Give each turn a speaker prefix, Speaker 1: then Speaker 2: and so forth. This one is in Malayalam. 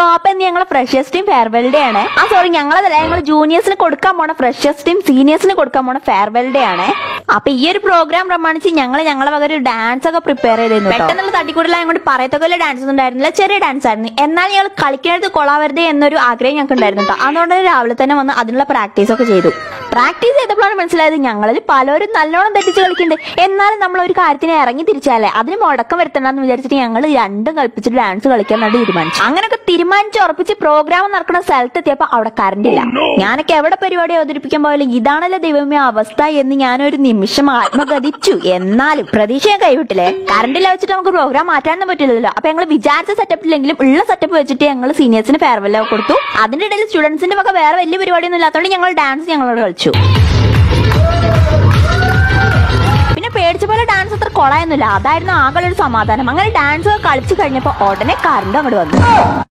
Speaker 1: അപ്പൊ ഇന്ന് ഞങ്ങളെ ഫ്രഷേഴ്സ് ടീം ഫെയർവെൽ ഡേ ആണ് ആ സോറി ഞങ്ങളതല്ല ഞങ്ങൾ ജൂനിയേഴ്സിന് കൊടുക്കാൻ പോണ ഫ്രഷേഴ്സ് ടീം സീനിയേഴ്സിന് കൊടുക്കാൻ പോണ ഫെയർവെൽ ഡേ ആണ് അപ്പൊ ഈ ഒരു പ്രോഗ്രാം പ്രമാണിച്ച് ഞങ്ങൾ ഞങ്ങളെ വക ഒരു ഡാൻസ് ഒക്കെ പ്രിപ്പയർ ചെയ്തിരുന്നു പെട്ടെന്നുള്ള തട്ടിക്കൂടലായ കൊണ്ട് പറയത്തൊക്കെ ഡാൻസ് ഒന്നും ഉണ്ടായിരുന്നില്ല ചെറിയ ഡാൻസ് ആയിരുന്നു എന്നാൽ ഞങ്ങൾ കളിക്കുന്നിടത്ത് കൊളാവരുത് എന്നൊരു ആഗ്രഹം ഞങ്ങൾക്ക് ഉണ്ടായിരുന്നു ട്ടോ. അതുകൊണ്ട് തന്നെ രാവിലെ തന്നെ വന്ന് അതിനുള്ള പ്രാക്ടീസ് ഒക്കെ ചെയ്തു പ്രാക്ടീസ് ചെയ്തപ്പോഴാണ് മനസ്സിലായത് ഞങ്ങളിൽ പലരും നല്ലോണം തെറ്റിച്ച് കളിക്കുന്നുണ്ട് എന്നാലും നമ്മൾ ഒരു കാര്യത്തിന് ഇറങ്ങി തിരിച്ചാലേ അതിന് മുടക്കം വരുത്തണ്ടെന്ന് വിചാരിച്ചിട്ട് ഞങ്ങൾ രണ്ടും കൽപ്പിച്ചിട്ട് ഡാൻസ് കളിക്കാൻ വേണ്ടി തീരുമാനിച്ചു അങ്ങനെയൊക്കെ തീരുമാനിച്ച് ഉറപ്പിച്ച് പ്രോഗ്രാം നടക്കുന്ന സ്ഥലത്ത് എത്തിയപ്പോ അവിടെ കറണ്ട് ഇല്ല ഞാനൊക്കെ എവിടെ പരിപാടി അവതരിപ്പിക്കാൻ പോയാലും ഇതാണല്ലോ ദൈവമേ അവസ്ഥ എന്ന് ഞാനൊരു നിമിഷം ആത്മഗതിച്ചു എന്നാലും പ്രതീക്ഷ ഞാൻ കൈവിട്ടില്ലേ കറണ്ടില്ല വെച്ചിട്ട് നമുക്ക് പ്രോഗ്രാം മാറ്റാനൊന്നും പറ്റില്ലല്ലോ അപ്പൊ ഞങ്ങൾ വിചാരിച്ച സെറ്റപ്പിലെങ്കിലും ഉള്ള സെറ്റപ്പ് വെച്ചിട്ട് ഞങ്ങൾ സീനിയേഴ്സിന് ഫെയർവെൽ കൊടുത്തു അതിന്റെ ഇടയിൽ സ്റ്റുഡൻസിന്റെ വക വേറെ വലിയ പരിപാടിയൊന്നും ഇല്ലാത്തതുകൊണ്ട് ഞങ്ങൾ ഡാൻസ് ഞങ്ങളോട് കളിച്ചു പിന്നെ പേടിച്ച പോലെ ഡാൻസ് അത്ര കൊളായൊന്നുമില്ല അതായിരുന്നു ആകെ ഒരു സമാധാനം അങ്ങനെ ഡാൻസ് കളിച്ചു കഴിഞ്ഞപ്പോ ഉടനെ കറണ്ട് അങ്ങോട്ട് വന്നു